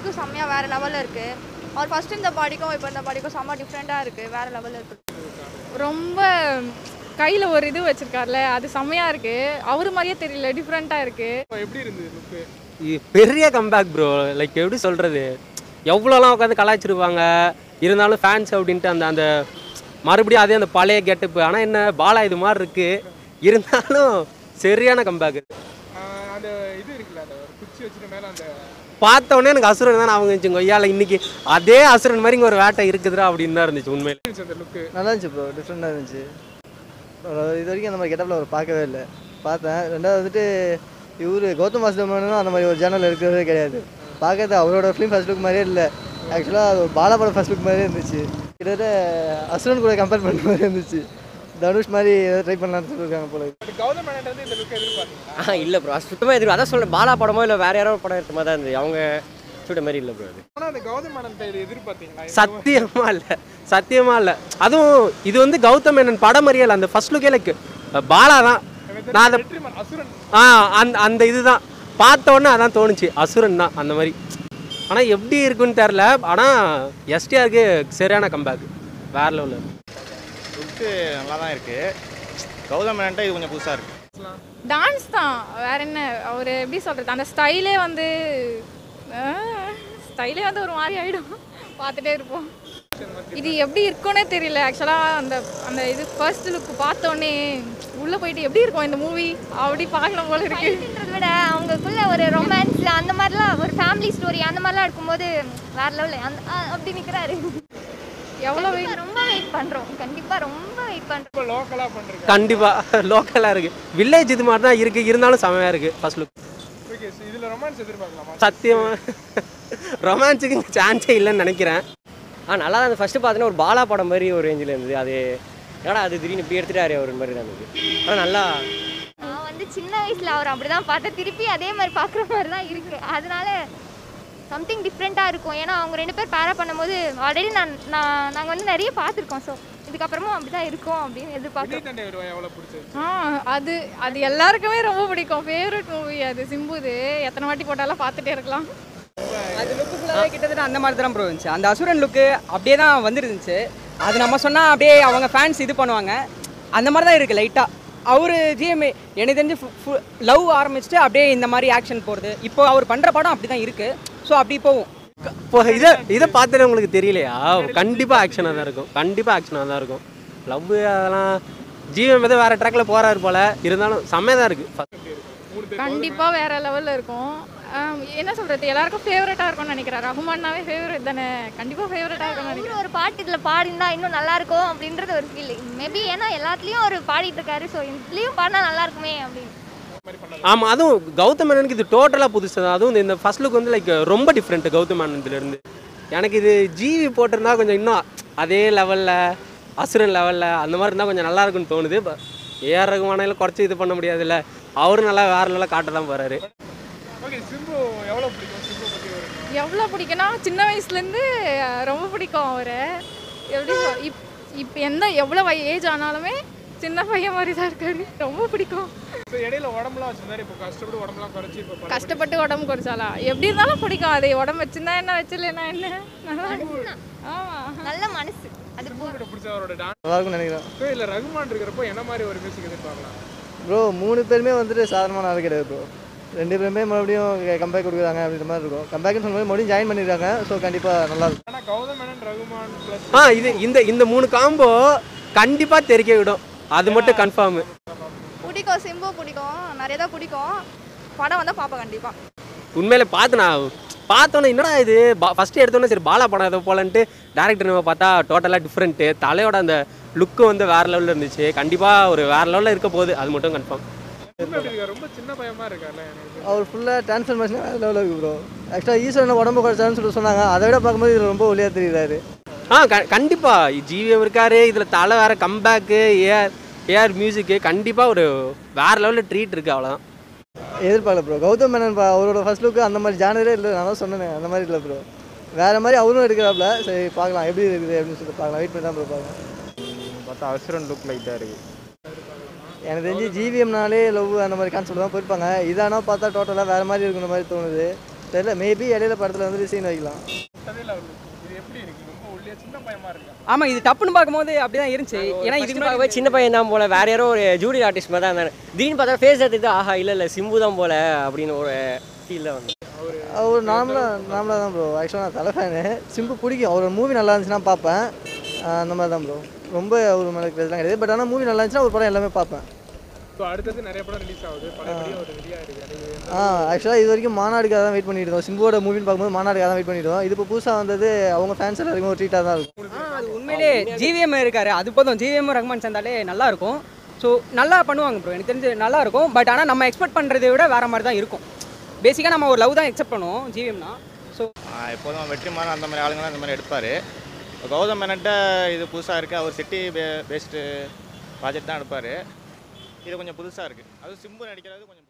லுக்கு செம்மையாக வேறு லெவலில் இருக்குது அவர் ஃபஸ்ட்டு இந்த பாடிக்கும் இப்போ இந்த பாடிக்கும் செம்ம டிஃப்ரெண்ட்டாக இருக்குது வேறு லெவலில் இருக்குது ரொம்ப கையில் ஒரு இது வச்சிருக்காருல அது செம்மையாக இருக்குது அவர் மாதிரியே தெரியல டிஃப்ரெண்ட்டாக இருக்குது எப்படி இருந்தது லுக்கு இது பெரிய கம்பேக் ப்ரோ லைக் எப்படி சொல்கிறது எவ்வளோலாம் உட்காந்து கலாய்ச்சிருப்பாங்க இருந்தாலும் ஃபேன்ஸ் அப்படின்ட்டு அந்த அந்த மறுபடியும் அதே அந்த பழைய கெட்டப்பு ஆனால் என்ன பாலா இது மாதிரி இருக்குது இருந்தாலும் சரியான கம்பேக் அந்த இது இருக்குல்ல அந்த ஒரு குச்சி வச்சுட்டு மேல அந்த பார்த்த உடனே எனக்கு அசுரன் தான் அவங்க இருந்துச்சு கொய்யால இன்னைக்கு அதே அசுரன் மாதிரி இங்க ஒரு வேட்டை இருக்குதுடா அப்படின்னு தான் இருந்துச்சு உண்மையில இருந்துச்சு அந்த லுக்கு நல்லா இருந்துச்சு ப்ரோ டிஃப்ரெண்ட்டாக இருந்துச்சு ஒரு இது வரைக்கும் அந்த மாதிரி கெட்டப்பில் அவர் பார்க்கவே இல்லை பார்த்தேன் ரெண்டாவது வந்துட்டு இவர் கௌதம் வாசுதேவனும் அந்த மாதிரி ஒரு சேனல் இருக்கிறதே கிடையாது பார்க்கறது அவரோட ஃபிலிம் ஃபர்ஸ்ட் லுக் மாதிரியே இல்லை ஆக்சுவலாக அது ஒரு பாலா படம் ஃபர்ஸ்ட் லுக் மாதிரியே இருந்துச்சு கிட்டத்தட்ட அசுரன் கூட கம்பேர் பண்ணுற மாதிரி இருந்துச்சு தனுஷ் மாதிரி ஏதோ ட்ரை பண்ணலாம்னு சொல்லியிருக்காங்க போல பட் கௌதம் மேனன் வந்து இந்த லுக் எதிர்பார்த்தீங்களா ஆ இல்லை ப்ரோ சுத்தமாக எதிர்ப்பு அதான் சொல்கிறேன் பாலா படமோ இல்லை வேறு யாரோ ஒரு படம் எடுத்த மாதிரி தான் இருந்தது அவங்க சுட்ட மாதிரி இல்லை ப்ரோ அது ஆனா அந்த கௌதம் மேனன் இது எதிர்பார்த்தீங்களா சத்தியமா இல்லை சத்தியமா இல்லை அதுவும் இது வந்து கௌதம் மேனன் படம் மாதிரியே இல்லை அந்த ஃபர்ஸ்ட் லுக்கே லைக் பாலா தான் நான் அதை வெற்றிமாறன் அசுரன் ஆ அந்த அந்த இதுதான் பார்த்த உடனே அதான் தோணுச்சு அசுரன் தான் அந்த மாதிரி ஆனால் எப்படி இருக்குன்னு தெரில ஆனால் எஸ்டிஆருக்கு சரியான கம்பேக் வேற லெவலில் லுக்கு நல்லா தான் இருக்குது கௌதம் மேனன்ட்ட இது கொஞ்சம் புதுசாக இருக்குது டான்ஸ் தான் வேற என்ன அவர் எப்படி சொல்கிறது அந்த ஸ்டைலே வந்து ஸ்டைலே வந்து ஒரு மாதிரி ஆகிடும் பார்த்துட்டே இருப்போம் இது எப்படி இருக்கும்னே தெரியல ஆக்சுவலாக அந்த அந்த இது ஃபர்ஸ்ட் லுக் பார்த்தோன்னே உள்ளே போயிட்டு எப்படி இருக்கும் இந்த மூவி அப்படி பார்க்கணும் போல இருக்கு ஃபைட்டுன்றதை விட அவங்களுக்குள்ள ஒரு ரொமான்ஸ் அந்த மாதிரிலாம் ஒரு ஃபேமிலி ஸ்டோரி அந்த மாதிரிலாம் இருக்கும்போது வேற லெவலில் அந்த ஆ, அப்படி நிற்கிறாரு எவ்வளோ ரொம்ப வெயிட் பண்ணுறோம் கண்டிப்பாக ரொம்ப வெயிட் பண்ணுறோம் இப்போ லோக்கலா பண்றீங்க கண்டிப்பாக லோக்கலாக இருக்குது வில்லேஜ் இது மாதிரி தான் இருக்குது இருந்தாலும் செமையாக இருக்குது ஃபர்ஸ்ட் லுக் ஓகே இதுல ரொமான்ஸ் எதிர்பார்க்கலாமா சத்தியமாக ரொமான்ஸுக்கு சான்ஸே இல்லைன்னு நினைக்கிறேன் ஆ நல்லா தான் ஃபஸ்ட்டு பார்த்தீங்கன்னா ஒரு பாலா படம் மாதிரி ஒரு ரேஞ்சில் இருந்தது அது என்னடா அது திடீர்னு இப்படி எடுத்துட்டாரு ஒரு மாதிரி தான் இருந்தது ஆனால் நல்லா நான் வந்து சின்ன வயசில் அவர் அப்படி தான் பார்த்தேன் திருப்பி அதே மாதிரி பார்க்குற மாதிரி தான் இருக்கு அதனால சம்திங் டிஃப்ரெண்ட்டாக இருக்கும் ஏன்னா அவங்க ரெண்டு பேர் பேரா பண்ணும்போது ஆல்ரெடி நான் நான் நாங்கள் வந்து நிறைய பார்த்துருக்கோம் ஸோ இதுக்கப்புறமும் அப்படி தான் இருக்கும் அப்படின்னு எதிர்பார்க்குறோம் விஜய் தண்டை வருவா எவ்வளவு பிடிச்சது ஆ அது அது எல்லாருக்குமே ரொம்ப பிடிக்கும் ஃபேவரட் மூவி அது சிம்புது எத்தனை வாட்டி போட்டாலும் பார்த்துட்டே இருக்கலாம் அது லுக்கு ஃபுல்லாகவே கிட்டத்தட்ட அந்த மாதிரி தான் ப்ரோ இருந்துச்சு அந்த அசுரன் லுக்கு அப்படியே தான் வந்துருந்துச்சு அது நம்ம சொன்னால் அப்படியே அவங்க ஃபேன்ஸ் இது பண்ணுவாங்க அந்த மாதிரி தான் இருக்குது லைட்டாக அவர் ஜிஎம்ஏ எனக்கு தெரிஞ்சு லவ் ஆரம்பிச்சுட்டு அப்படியே இந்த மாதிரி ஆக்ஷன் போகிறது இப்போ அவர் பண்ணுற படம் அப்படி தான் இருக்குது ஸோ அப்படி போகும் இப்போ இதை இதை பார்த்துட்டு உங்களுக்கு தெரியலையா கண்டிப்பாக ஆக்ஷனாக தான் இருக்கும் கண்டிப்பாக ஆக்ஷனாக தான் இருக்கும் லவ் அதெல்லாம் ஜீவன் வந்து வேறு ட்ராக்ல போகிறாரு போல இருந்தாலும் செம்மையாக தான் இருக்குது கண்டிப்பாக வேற லெவலில் இருக்கும் ஆம், என்ன சொல்கிறது எல்லாருக்கும் ஃபேவரட்டாக இருக்கும்னு நினைக்கிறேன் ரகுமான்னாவே ஃபேவரட் தானே கண்டிப்பாக ஃபேவரட்டாக இருக்கும்னு நினைக்கிறேன் அவரு ஒரு பாட்டு இதில் பாடினா இன்னும் நல்லா இருக்கும் அப்படின்றது ஒரு ஃபீல் மேபி ஏன்னா எல்லாத்துலேயும் அவர் பாடிட்டு இருக்காரு ஸோ இதுலேயும் பாடினா நல்லா இருக்குமே அப்படின்னு ஆமாம் அதுவும் கௌதம் மேனனுக்கு இது டோட்டலாக புதுசு தான் அதுவும் இந்த- இந்த ஃபர்ஸ்ட் லுக் வந்து லைக் ரொம்ப டிஃப்ரெண்ட் கௌதம் மேனன்லேருந்து எனக்கு இது ஜிவி போட்டிருந்தா கொஞ்சம் இன்னும் அதே லெவலில் அசுரன் லெவலில் அந்த மாதிரி இருந்தால் கொஞ்சம் நல்லா இருக்கும்னு தோணுது ஏஆர் ரகுமானில் குறைச்சி இது பண்ண முடியாதுல்ல அவரும் நல்லா வேற லெவலில் காட்ட தான் போகிறாரு ஓகே சிம்பு எவ்வளவு பிடிக்கும் சிம்பு பத்தி ஒரு எவ்வளோ பிடிக்கும்னா சின்ன வயசுலேருந்து ரொம்ப பிடிக்கும் அவரை எப்படி சொல் இப் இப்போ எந்த எவ்வளோ ஏஜ் ஆனாலுமே சின்ன பையன் மாதிரி தான் இருக்காரு ரொம்ப பிடிக்கும் இப்போ இடையில உடம்புலாம் வச்சிருந்தாரு இப்போ கஷ்டப்பட்டு உடம்புலாம் குறைச்சி இப்போ பழைய கஷ்டப்பட்டு உடம்பு குறைச்சாலா எப்படி இருந்தாலும் பிடிக்கும் அது உடம்பு வச்சிருந்தா என்ன வச்சிடலனா என்ன நல்லா ஆமாம் நல்ல மனசு அது சிம்பு கிட்ட பிடிச்ச அவரோட டான்ஸ் நல்லா இருக்கும்னு நினைக்கிறேன் இல்லை ரகுமான் இருக்கிறப்போ என்ன மாதிரி ஒரு மியூசிக் எதிர்பார்க்கலாம் ப்ரோ மூணு பேருமே வந்துட்டு சாதாரணமான ஆள் கிடையாது ப்ரோ ரெண்டு பேருமே மறுபடியும் கம்பேக் கொடுக்குறாங்க அப்படின்ற மாதிரி இருக்கும் கம்பேக்னு சொல்லும்போது மறுபடியும் ஜாயின் பண்ணியிருக்காங்க ஸோ கண்டிப்பாக நல்லா இருக்கும் ஆனால் கௌதம் மேனன் ரகுமான் ப்ளஸ் ஆ இது இந்த இந்த மூணு காம்போ கண்டிப்பாக தெரிக்க விடும் அது மட்டும் கன்ஃபார்மு பிடிக்கும் சிம்பு பிடிக்கும் நிறைய தான் பிடிக்கும் படம் வந்தால் பார்ப்பேன் கண்டிப்பாக உண்மையில பார்த்து நான் பார்த்தோன்னே என்னடா இது ஃபஸ்ட்டு எடுத்தோன்னே சரி பாலா படம் ஏதோ போலன்ட்டு டேரக்டர் நம்ம பார்த்தா டோட்டலாக டிஃப்ரெண்ட்டு தலையோட அந்த லுக்கு வந்து வேறு லெவலில் இருந்துச்சு கண்டிப்பாக ஒரு வேறு லெவலில் இருக்க போகுது அது மட்டும் கன்ஃபார்ம் சிம்பு எப்படி இருக்காரு ரொம்ப சின்ன பையமா இருக்கார்ல எனக்கு அவர் ஃபுல்லாக டிரான்ஸ்ஃபர்மேஷன் வேறு லெவலில் இருக்குது ப்ரோ ஆக்சுவலாக ஈஸ்வரன் உடம்பு குறைச்சாருன்னு சொல்லிட்டு சொன்னாங்க அதை விட பார்க்கும்போது இதில் ரொம்ப ஒளியாக தெரியுறாரு ஆ க கண்டிப்பாக ஜிவிஎம் இருக்காரு இதில் தலை வேறு கம்பேக்கு ஏஆர் ஏஆர் மியூசிக்கு கண்டிப்பாக ஒரு வேறு லெவலில் ட்ரீட் இருக்குது அவ்வளோதான் எதிர்பார்க்கல ப்ரோ கௌதம் மேனன் பா- அவரோட ஃபர்ஸ்ட் லுக்கு அந்த மாதிரி ஜானரே இல்லை நான் தான் சொன்னேன் அந்த மாதிரி இல்லை ப்ரோ வேறு மாதிரி அவரும் எடுக்கிறாப்ல சரி பார்க்கலாம் எப்படி இருக்குது அப்படின்னு சொல்லிட்டு பார்க்கலாம் வெயிட் பண்ணி தான் ப்ரோ பார்க்கலாம் பார்த்தா அசுரன் லுக் லைட்டாக இருக்குது எனக்கு தெரிஞ்சு ஜிவிஎம்னாலே லவ் அந்த மாதிரி கான்செப்ட் தான் போயிருப்பாங்க இதானா பார்த்தா டோட்டலாக வேறு மாதிரி இருக்கிற மாதிரி தோணுது தெரியல மேபி இடையில படத்தில் வந்துட்டு சீன் வைக்கலாம் கதையில் அவர் இது எப்படி இருக்கு ரொம்ப ஒல்லியா சின்ன பையமா இருக்கா ஆமாம் இது டப்புன்னு பார்க்கும்போது அப்படி தான் இருந்துச்சு ஏன்னா ஏன்னா இதுக்கு இதுக்கு முன்னாடி பார்க்கவே சின்ன பையன் தான் போல வேற யாரோ ஒரு ஜூனியர் ஆர்டிஸ்ட் மாதிரி தான் இருந்தாரு திடீர்னு பார்த்தா ஃபேஸ் எடுத்துட்டு ஆஹா இல்லை இல்லை சிம்பு தான் போல அப்படின்னு ஒரு ஃபீலில் வந்து அவர் நார்மலாக நார்மலாக தான் ப்ரோ ஆக்சுவலாக நான் தலை ஃபேனு சிம்பு பிடிக்கும் அவர் மூவி நல்லா இருந்துச்சுன்னா பார்ப்பேன் ஆஹ் அந்த மாதிரி தான் ப்ரோ ரொம்ப அவர் மேலே கிரேஸ்லாம் கிடையாது பட் ஆனால் மூவி நல்லா இருந்துச்சுன்னா ஒரு படம் எல்லாமே பார்ப்பேன் ஸோ அடுத்தது நிறைய படம் ரிலீஸ் ஆகுது பழையபடி ஒரு ரெடியாக இருக்கு அது எந்த- ஆ ஆக்சுவலாக இது வரைக்கும் மாநாடுக்காக தான் வெயிட் பண்ணிட்டு இருந்தோம் சிம்புவோட மூவின்னு பார்க்கும்போது மாநாடுக்காக தான் வெயிட் பண்ணிட்டு இருந்தோம் இது இப்போ புதுசாக வந்தது அவங்க ஃபேன்ஸ் எல்லாருக்கும் ஒரு ட்ரீட்டாக தான் இருக்கும் ஆ, அது உண்மையிலே ஜிவிஎம் இருக்காரு அது போதும் ஜிவிஎம் ரஹ்மான் சேர்ந்தாலே நல்லா இருக்கும் ஸோ நல்லா பண்ணுவாங்க ப்ரோ எனக்கு தெரிஞ்சு நல்லா இருக்கும் பட் ஆனால் நம்ம எக்ஸ்பெக்ட் பண்ணுறதை விட வேற மாதிரி தான் இருக்கும் பேசிக்காக நம்ம ஒரு லவ் தான் எக்ஸெப்ட் பண்ணுவோம் ஜிவிஎம்னா ஸோ ஆஹ் எப்போதும் வெற்றிமாறன் அந்த மாதிரி ஆளுங்கலாம் இந்த மாதிரி எடுப்பார் கௌதம் மேனன்ட்ட இது புதுசாக இருக்குது அவர் சிட்டி பே பேஸ்டு ப்ராஜெக்ட் தான் எடுப்பார் இது கொஞ்சம் புதுசாக இருக்குது அது சிம்பு நடிக்கிறது கொஞ்சம்